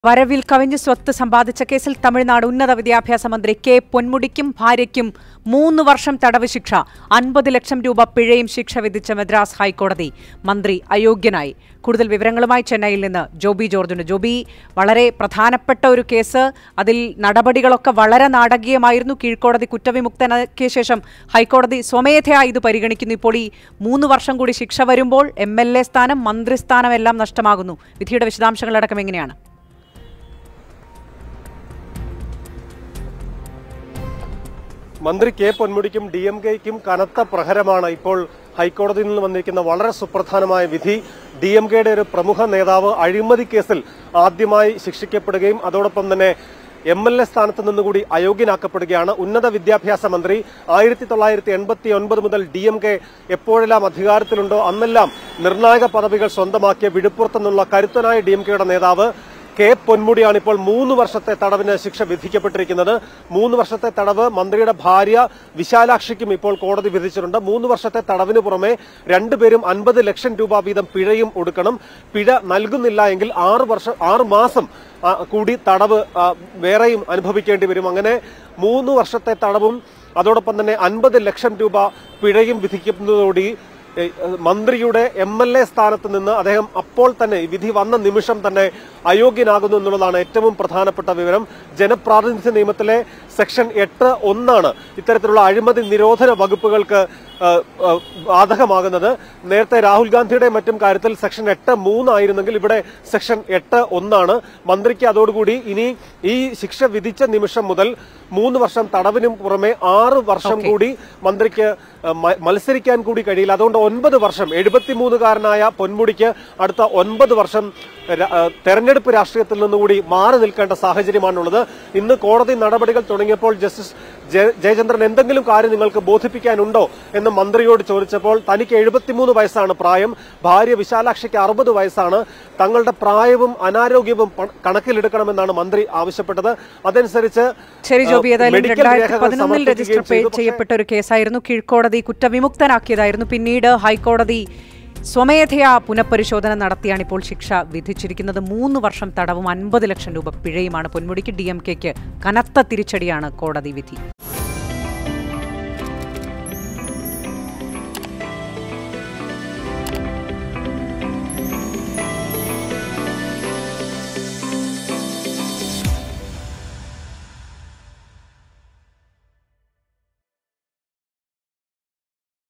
വരവിൽ കവിഞ്ഞ് സ്വത്ത് സമ്പാദിച്ച കേസിൽ തമിഴ്നാട് ഉന്നത വിദ്യാഭ്യാസ മന്ത്രി കെ പൊന്മുടിക്കും ഭാര്യയ്ക്കും മൂന്ന് വർഷം തടവ് ശിക്ഷ അൻപത് ലക്ഷം രൂപ പിഴയും ശിക്ഷ വിധിച്ച മദ്രാസ് ഹൈക്കോടതി മന്ത്രി അയോഗ്യനായി കൂടുതൽ വിവരങ്ങളുമായി ചെന്നൈയിൽ നിന്ന് ജോബി ജോർജുണ്ട് ജോബി വളരെ പ്രധാനപ്പെട്ട ഒരു കേസ് അതിൽ നടപടികളൊക്കെ വളരെ നാടകീയമായിരുന്നു കീഴ്ക്കോടതി കുറ്റവിമുക്തനാക്കിയ ശേഷം ഹൈക്കോടതി സ്വമേധയാ ഇത് പരിഗണിക്കുന്നു ഇപ്പോൾ ഈ മൂന്ന് വർഷം കൂടി ശിക്ഷ വരുമ്പോൾ എം എൽ എ സ്ഥാനം മന്ത്രിസ്ഥാനം എല്ലാം നഷ്ടമാകുന്നു വിധിയുടെ വിശദാംശങ്ങളടക്കം എങ്ങനെയാണ് മന്ത്രി കെ പൊന്മുടിക്കും ഡി എം കെയ്ക്കും കനത്ത പ്രഹരമാണ് ഇപ്പോൾ ഹൈക്കോടതിയിൽ നിന്ന് വന്നിരിക്കുന്ന വളരെ സുപ്രധാനമായ വിധി ഡി എം കെയുടെ ഒരു പ്രമുഖ നേതാവ് അഴിമതി കേസിൽ ആദ്യമായി ശിക്ഷിക്കപ്പെടുകയും അതോടൊപ്പം തന്നെ എം എൽ എ സ്ഥാനത്ത് നിന്നുകൂടി അയോഗ്യനാക്കപ്പെടുകയാണ് ഉന്നത വിദ്യാഭ്യാസ മന്ത്രി ആയിരത്തി തൊള്ളായിരത്തി എൺപത്തി ഒൻപത് മുതൽ ഡി എം കെ എപ്പോഴെല്ലാം അധികാരത്തിലുണ്ടോ അന്നെല്ലാം നിർണായക പദവികൾ സ്വന്തമാക്കിയ വിടുപ്പുറത്തു നിന്നുള്ള കരുത്തനായ ഡി എം കെയുടെ നേതാവ് കെ പൊന്മുടിയാണ് ഇപ്പോൾ മൂന്ന് വർഷത്തെ തടവിന് ശിക്ഷ വിധിക്കപ്പെട്ടിരിക്കുന്നത് മൂന്ന് വർഷത്തെ തടവ് മന്ത്രിയുടെ ഭാര്യ വിശാലാക്ഷിക്കും ഇപ്പോൾ കോടതി വിധിച്ചിട്ടുണ്ട് മൂന്ന് വർഷത്തെ തടവിന് പുറമെ രണ്ടുപേരും അൻപത് ലക്ഷം രൂപ വീതം പിഴയും ഒടുക്കണം പിഴ നൽകുന്നില്ല എങ്കിൽ ആറ് വർഷം ആറ് മാസം ആ, കൂടി തടവ് ആ, വേറെയും അനുഭവിക്കേണ്ടി വരും അങ്ങനെ മൂന്ന് വർഷത്തെ തടവും അതോടൊപ്പം തന്നെ അൻപത് ലക്ഷം രൂപ പിഴയും വിധിക്കുന്നതോടെ ഏ, മന്ത്രിയുടെ എം എൽ എ സ്ഥാനത്ത് നിന്ന് അദ്ദേഹം അപ്പോൾ തന്നെ ഈ വിധി വന്ന നിമിഷം തന്നെ അയോഗ്യനാകുന്നു എന്നുള്ളതാണ് ഏറ്റവും പ്രധാനപ്പെട്ട വിവരം ജനപ്രാതിനിധ്യ നിയമത്തിലെ സെക്ഷൻ എട്ട് ഒന്നാണ് ഇത്തരത്തിലുള്ള അഴിമതി നിരോധന വകുപ്പുകൾക്ക് ആ, ആ, ബാധകമാകുന്നത് നേരത്തെ രാഹുൽ ഗാന്ധിയുടെ മറ്റും കാര്യത്തിൽ സെക്ഷൻ എട്ട് മൂന്നായിരുന്നെങ്കിൽ ഇവിടെ സെക്ഷൻ എട്ട് ഒന്നാണ് മന്ത്രിക്ക് അതോടുകൂടി ഇനി ഈ ശിക്ഷ വിധിച്ച നിമിഷം മുതൽ മൂന്ന് വർഷം തടവിനും പുറമെ ആറ് വർഷം കൂടി മന്ത്രിക്ക് ആ, മ- മത്സരിക്കാൻ കൂടി കഴിയില്ല അതുകൊണ്ട് ഒൻപത് വർഷം എഴുപത്തിമൂന്നുകാരനായ പൊന്മുടിക്ക് അടുത്ത ഒൻപത് വർഷം ര- ആ, തെരഞ്ഞെടുപ്പ് രാഷ്ട്രീയത്തിൽ നിന്നുകൂടി മാറി നിൽക്കേണ്ട സാഹചര്യമാണുള്ളത് ഇന്ന് കോടതി നടപടികൾ തുടങ്ങിയപ്പോൾ ജസ്റ്റിസ് ജയ- ജയചന്ദ്രൻ എന്തെങ്കിലും കാര്യം നിങ്ങൾക്ക് ബോധിപ്പിക്കാനുണ്ടോ എന്ന് മന്ത്രിയോട് ചോദിച്ചപ്പോൾ തനിക്ക് എഴുപത്തിമൂന്ന് വയസ്സാണ് പ്രായം ഭാര്യ വിശാലാക്ഷിക്ക് അറുപത് വയസ്സാണ് തങ്ങളുടെ പ്രായവും അനാരോഗ്യവും പ- കണക്കിലെടുക്കണമെന്നാണ് മന്ത്രി ആവശ്യപ്പെട്ടത് അതനുസരിച്ച് ശരി ജോബി ആ, ഏതായാലും മെഡിക്കൽ രണ്ടായിരത്തി രേഖകൾ പതിനൊന്നിൽ രജിസ്റ്റർ സമർപ്പിക്കുകയും ചെയ്തു. പക്ഷേ ചെയ്യപ്പെട്ട ഒരു കേസായിരുന്നു കീഴ്ക്കോടതി കുറ്റവിമുക്തനാക്കിയതായിരുന്നു പിന്നീട് ഹൈക്കോടതി സ്വമേധയാ പുനഃപരിശോധന നടത്തിയാണ് ഇപ്പോൾ ശിക്ഷ വിധിച്ചിരിക്കുന്നത് മൂന്ന് വർഷം തടവും അൻപത് ലക്ഷം രൂപ പിഴയുമാണ് പൊന്മുടിക്ക് ഡി എം കെക്ക് കനത്ത തിരിച്ചടിയാണ് കോടതി വിധി